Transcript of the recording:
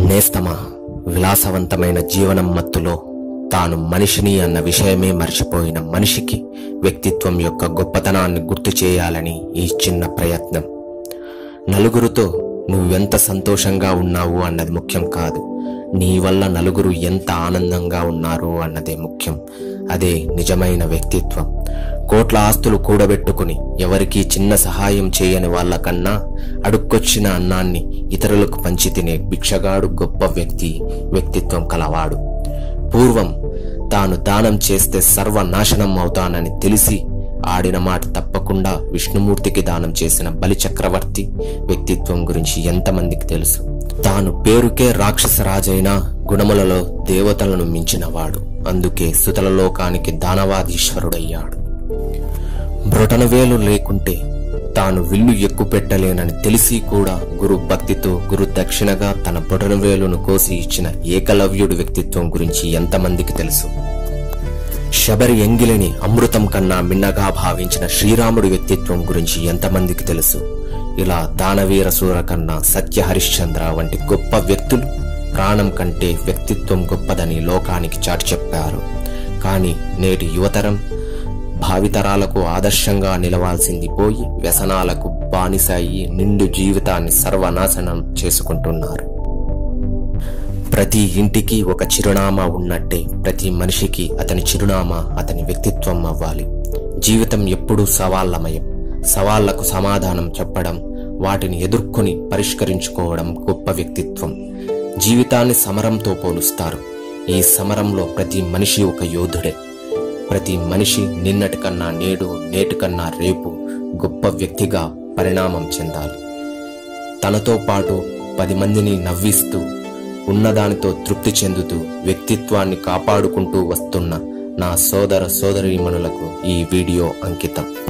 నేస్తమా విలాసవంతమైన జీవనం మత్తులో తాను మనిషిని అన్న విషయమే మర్చిపోయిన మనిషికి వ్యక్తిత్వం యొక్క గొప్పతనాన్ని గుర్తు చేయాలని ఈ చిన్న ప్రయత్నం నలుగురితో నువ్వెంత సంతోషంగా ఉన్నావు అన్నది ముఖ్యం కాదు నీ వల్ల నలుగురు ఎంత ఆనందంగా ఉన్నారు అన్నదే ముఖ్యం అదే నిజమైన వ్యక్తిత్వం కోట్ల ఆస్తులు కూడబెట్టుకుని ఎవరికీ చిన్న సహాయం చేయని వాళ్ళకన్నా అడుక్కొచ్చిన అన్నాన్ని ఇతరులకు పంచి తినే భిక్షగాడు గొప్ప వ్యక్తి వ్యక్తిత్వం కలవాడు పూర్వం తాను దానం చేస్తే సర్వనాశనం అవుతానని తెలిసి ఆడిన మాట తప్పకుండా విష్ణుమూర్తికి దానం చేసిన బలి చక్రవర్తి వ్యక్తిత్వం గురించి ఎంతమందికి తెలుసు తాను పేరుకే రాక్షస రాజైన గుణములలో దేవతలను మించినవాడు అందుకే సుతల లోకానికి దానవాధీశ్వరుడయ్యాడు బ్రొటనవేలు లేకుంటే తాను విల్లు ఎక్కుపెట్టలేనని తెలిసి కూడా గురు భక్తితో గురు దక్షిణగా తన బొటనవేలును కోసి ఇచ్చిన ఏకలవ్యుడి వ్యక్తిత్వం గురించి ఎంతమందికి తెలుసు శబరి ఎంగిలిని అమృతం కన్నా మిన్నగా భావించిన శ్రీరాముడి వ్యక్తిత్వం గురించి ఎంతమందికి తెలుసు ఇలా దానవీర సూర కన్నా సత్య హరిశ్చంద్ర వంటి గొప్ప వ్యక్తులు ప్రాణం కంటే వ్యక్తిత్వం గొప్పదని లోకానికి చాటి చెప్పారు కానీ నేటి యువతరం భావితరాలకు ఆదర్శంగా నిలవాల్సింది పోయి వ్యసనాలకు బానిసాయి నిండు జీవితాన్ని సర్వనాశనం చేసుకుంటున్నారు ప్రతి ఇంటికి ఒక చిరునామా ఉన్నట్టే ప్రతి మనిషికి అతని చిరునామా అతని వ్యక్తిత్వం అవ్వాలి జీవితం ఎప్పుడూ సవాళ్లమయం సవాళ్లకు సమాధానం చెప్పడం వాటిని ఎదుర్కొని పరిష్కరించుకోవడం గొప్ప వ్యక్తిత్వం జీవితాన్ని సమరంతో పోలుస్తారు ఈ సమరంలో ప్రతి మనిషి ఒక యోధుడే ప్రతి మనిషి నిన్నటి కన్నా నేడు నేటి కన్నా రేపు గొప్ప వ్యక్తిగా పరిణామం చెందాలి తనతో పాటు పది మందిని నవ్విస్తూ ఉన్నదానితో తృప్తి చెందుతూ వ్యక్తిత్వాన్ని కాపాడుకుంటూ వస్తున్న నా సోదర సోదరీమణులకు ఈ వీడియో అంకితం